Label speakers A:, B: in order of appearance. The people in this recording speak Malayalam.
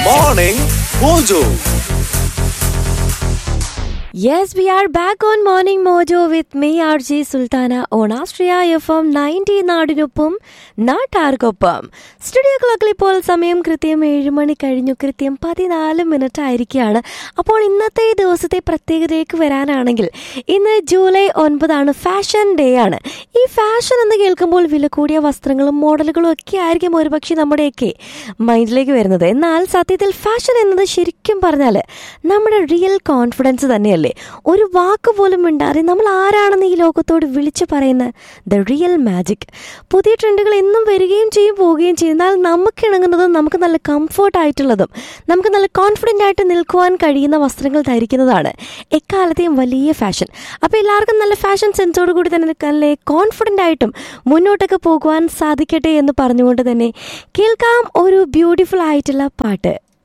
A: Morning Mojo.
B: Yes, we are back on Morning Mojo with me, RJ Sultana, on Astria FM 90 നാടിനൊപ്പം നാട്ടാർക്കൊപ്പം സ്റ്റുഡിയോ ക്ലോക്കിൽ ഇപ്പോൾ സമയം കൃത്യം ഏഴ് മണി കഴിഞ്ഞു കൃത്യം പതിനാല് മിനിറ്റ് ആയിരിക്കുകയാണ് അപ്പോൾ ഇന്നത്തെ ഈ ദിവസത്തെ പ്രത്യേകതയ്ക്ക് വരാനാണെങ്കിൽ ഇന്ന് ജൂലൈ ഒൻപതാണ് ഫാഷൻ ഡേ ആണ് ഈ ഫാഷൻ എന്ന് കേൾക്കുമ്പോൾ വില കൂടിയ വസ്ത്രങ്ങളും മോഡലുകളും ഒക്കെ ആയിരിക്കും ഒരുപക്ഷെ നമ്മുടെയൊക്കെ മൈൻഡിലേക്ക് വരുന്നത് എന്നാൽ സത്യത്തിൽ ഫാഷൻ എന്നത് ശരിക്കും പറഞ്ഞാൽ നമ്മുടെ റിയൽ കോൺഫിഡൻസ് തന്നെയല്ലേ ഒരു വാക്ക് പോലും മിണ്ടാതെ നമ്മൾ ആരാണെന്ന് ഈ ലോകത്തോട് വിളിച്ചു പറയുന്ന ദ റിയൽ മാജിക് പുതിയ ട്രെൻഡുകൾ എന്നും വരികയും ചെയ്യും പോവുകയും ചെയ്യും എന്നാൽ നമുക്ക് ഇണങ്ങുന്നതും നമുക്ക് നല്ല കംഫർട്ട് ആയിട്ടുള്ളതും നമുക്ക് നല്ല കോൺഫിഡൻ്റ് ആയിട്ട് നിൽക്കുവാൻ കഴിയുന്ന വസ്ത്രങ്ങൾ ധരിക്കുന്നതാണ് എക്കാലത്തെയും വലിയ ഫാഷൻ അപ്പോൾ എല്ലാവർക്കും നല്ല ഫാഷൻ സെൻസോട് കൂടി തന്നെ നല്ല കോൺഫിഡൻ്റ് ആയിട്ടും മുന്നോട്ടൊക്കെ പോകുവാൻ സാധിക്കട്ടെ എന്ന് പറഞ്ഞുകൊണ്ട് തന്നെ കേൾക്കാം ഒരു ബ്യൂട്ടിഫുൾ ആയിട്ടുള്ള പാട്ട്